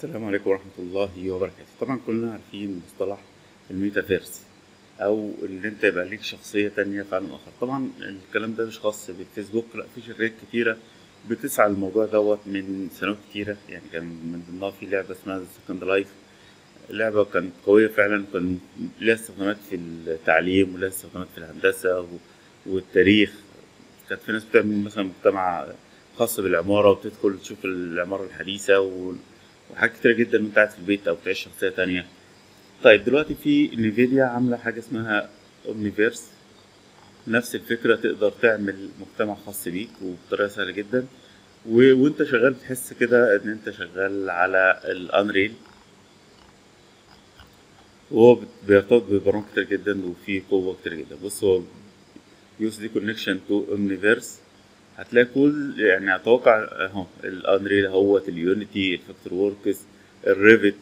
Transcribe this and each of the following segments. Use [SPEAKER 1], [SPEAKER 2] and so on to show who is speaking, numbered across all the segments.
[SPEAKER 1] السلام عليكم ورحمة الله وبركاته طبعا كلنا عارفين مصطلح الميتافيرس أو إن أنت يبقى ليك شخصية تانية في عالم آخر طبعا الكلام ده مش خاص بالفيسبوك لأ في شركات كتيرة بتسعى للموضوع دوت من سنوات كتيرة يعني كان من ضمنها في لعبة اسمها سكند لايف لعبة كانت قوية فعلا كان لها استخدامات في التعليم ولها استخدامات في الهندسة و- والتاريخ كانت في ناس بتعمل مثلا مجتمع خاص بالعمارة وتدخل تشوف العمارة الحديثة و- وحاجات كتيرة جدا وانت قاعد في البيت أو تعيش شخصية تانية طيب دلوقتي في نيفيديا عاملة حاجة اسمها اومنيفيرس نفس الفكرة تقدر تعمل مجتمع خاص بيك وبطريقة سهلة جدا و... وانت شغال بتحس كده ان انت شغال على الانريل وهو بت- بيرتبط ببرامج كتير جدا وفيه قوة كتير جدا بص هو يوز دي كونكشن تو اومنيفيرس هتلاقي كل يعني اتوقع اهو الانريل اهوت اليونيتي الفاكتور وركس الريفت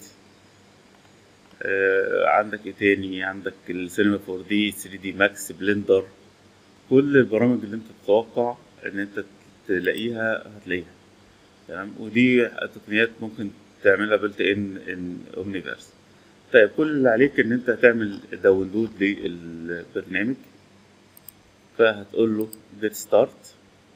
[SPEAKER 1] آه عندك ايه تاني عندك السينما 4 دي 3 دي ماكس بلندر كل البرامج اللي انت تتوقع ان انت تلاقيها هتلاقيها تمام ودي تقنيات ممكن تعملها بلت ان ان اومنيفيرس طيب كل اللي عليك ان انت هتعمل داونلود للبرنامج فهتقول له جيت ستارت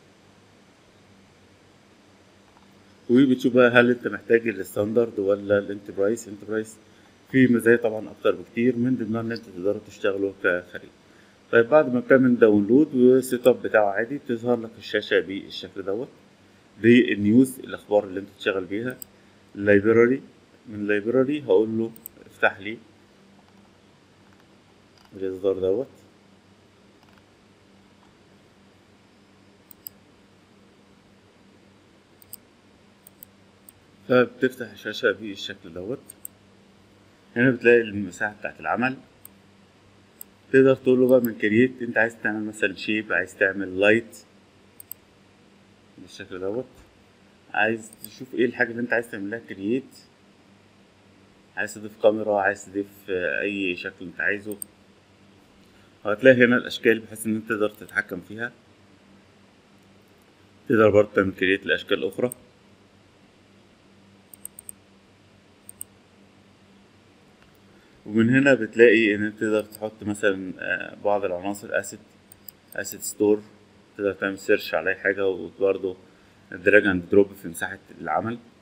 [SPEAKER 1] وبتشوف بقى هل انت محتاج الستاندرد ولا الانتربرايز انتربرايز في مزايا طبعا اكتر بكتير من ضمنها ان انت تقدروا تشتغلوا كفريق طيب بعد ما بتعمل داونلود والسيت اب بتاعه عادي بتظهر لك الشاشه بالشكل دوت دي النيوز الاخبار اللي انت بتشتغل بيها اللايبراري من اللايبراري هقول له افتح لي الاصدار دوت فبتفتح الشاشة بالشكل دوت هنا بتلاقي المساحة بتاعت العمل تقدر تقول له بقى من كرييت انت عايز تعمل مثلا شيب عايز تعمل لايت بالشكل دوت عايز تشوف ايه الحاجة اللي انت عايز تعملها كرييت عايز تضيف كاميرا عايز تضيف آه، اي شكل انت عايزه وهتلاقي هنا الاشكال بحيث ان انت تقدر تتحكم فيها تقدر برضه تعمل كرييت لاشكال اخرى ومن هنا بتلاقي ان انت تقدر تحط مثلا آه، بعض العناصر اسيت اسيت ستور تقدر تعمل سيرش على اي حاجه وبرضه دراج اند دروب في مساحه العمل